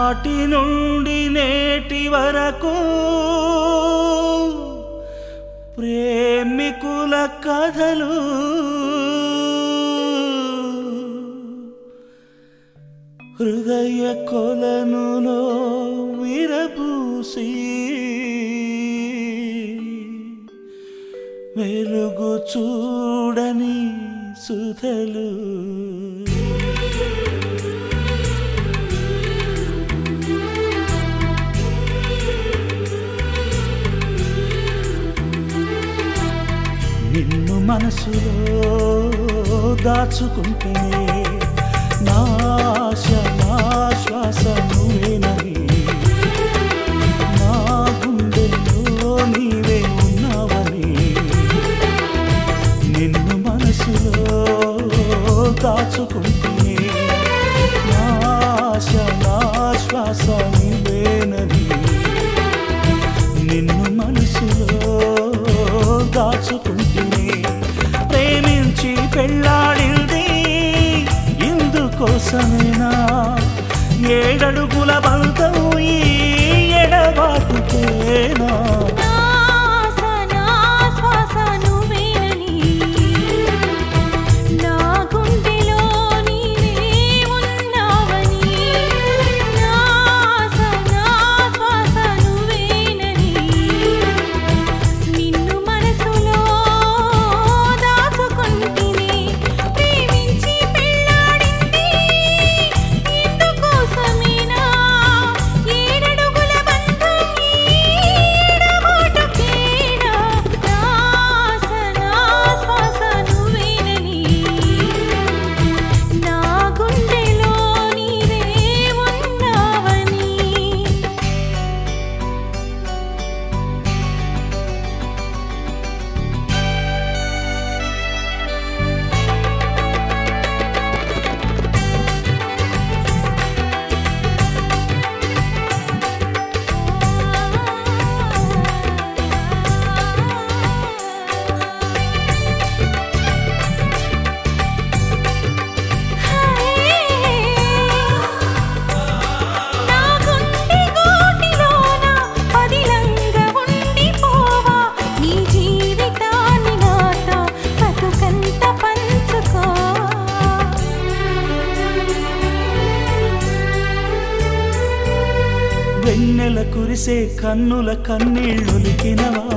నాటి నుండి నేటి వరకు ప్రేమికుల కథలు హృదయ కొలనులో విరబూసి వెలుగు చూడని సుధలు నిన్ను మనసులో దాచుకుంటేనే నా ఆశ నా శ్వాస నువ్వేనని నా గుండెలో నీవే ఉన్నావని నిన్ను మనసులో దాచుకుంటేనే నా ఆశ నా శ్వాస నువ్వేనని నిన్ను మనసులో దాచుకుంటే ప్రేమించి పెళ్ళాడింది ఇందుకోసమేనా ఏడడుగుల బంధం ఈ ఎడబాటుకేనా నా ఆశ నా శ్వాస నువ్వేనని నా గుండెలో నీవే ఉన్నావని నా ఆశ నా శ్వాస నువ్వేనని నిన్ను మనసులో దాచుకుంటిని ప్రేమించి పెళ్ళాడింది ఇందుకోసమేనా ఏడడుగుల బంధం ఈడబాటుకేనా నా ఆశ నా శ్వాస నువ్వేనని నా గుండెలో నీవే ఉన్నావని నా గుండె గోటిలోన పదిలంగా ఉండిపోవా నీ జీవితాన్ని నాతో బతుకంత పంచుకో వెన్నెల కురిసే కన్నుల కన్నీళ్ళొలికినవా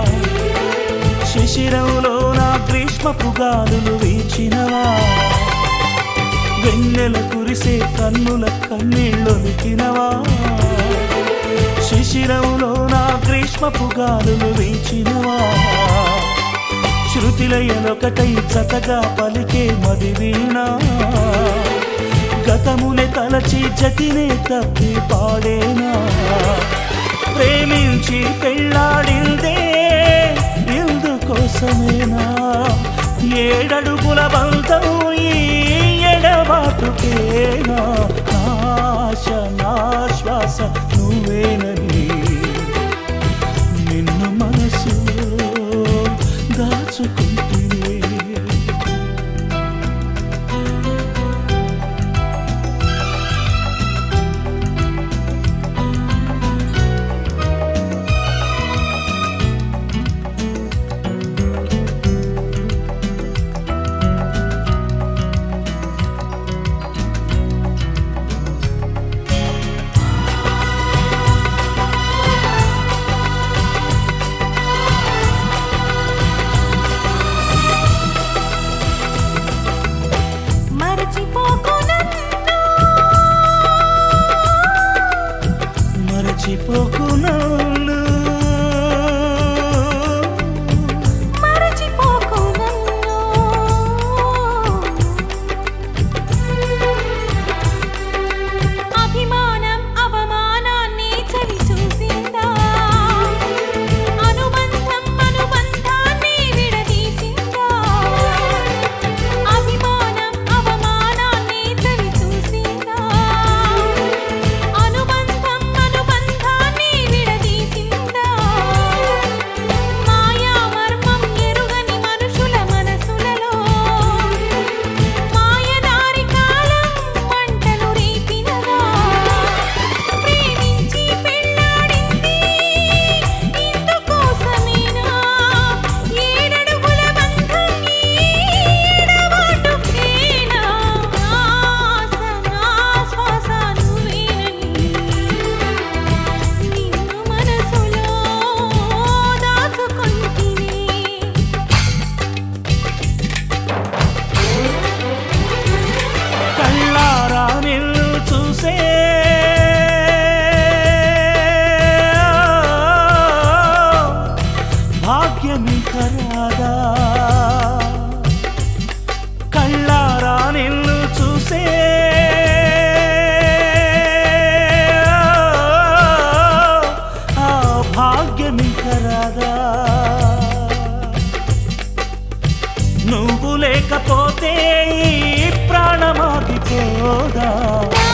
శిశిరంలో నా గ్రీష్మపు గాలులు వీచినవా వెన్నెల కురిసే కన్నుల కన్నీళ్ళొలికినవా శిశిరంలో నా గ్రీష్మపు గాలులు వీచినవా శృతిలయలొకటై చతగా పలికే మది వీణా గతమునే తలచి జతినే తప్పి పాడేనా ప్రేమించి పెళ్ళాడిందే ఎందుకోసమేనా ఏడడుగుల బంధం ఈ ఎడబాటుకేనా నా ఆశ నా శ్వాస నువ్వేనని నిన్ను మనసులో దాచుకుంటే రాదా కళ్ళారా నిన్ను చూసే ఆ భాగ్యం ఇంక రాదా నువ్వు లేకపోతే ఈ ప్రాణమాగిపోదా నా